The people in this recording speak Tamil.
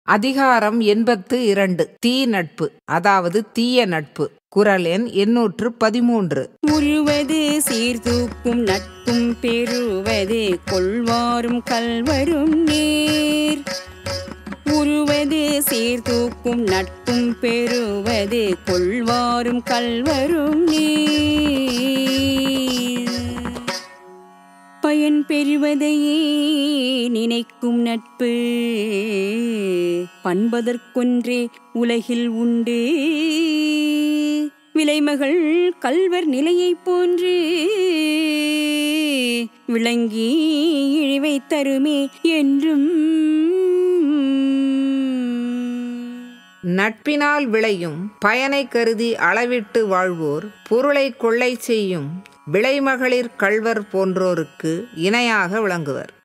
அதிகாரம் எண்பத்து இரண்டு தீ நட்பு அதாவது தீய நட்பு குரல் எண் எண்ணூற்று பதிமூன்று உருவது சீர்தூக்கும் நட்பும் பெறுவது கொள்வாரும் கல்வரும் நேர் உருவது சீர்தூக்கும் நட்பும் பெறுவது கொள்வாரும் கல்வரும் நீர் பயன் பெறுவதையே நினைக்கும் நட்பு பண்பதற்கொன்றே உலகில் உண்டு விலைமகள் கல்வர் நிலையைப் போன்று விளங்கி இழிவை தருமே என்றும் நட்பினால் விளையும் பயனை கருதி அளவிட்டு வாழ்வோர் பொருளை கொள்ளை செய்யும் விளைமகளிர் கள்வர் போன்றோருக்கு இணையாக விளங்குவர்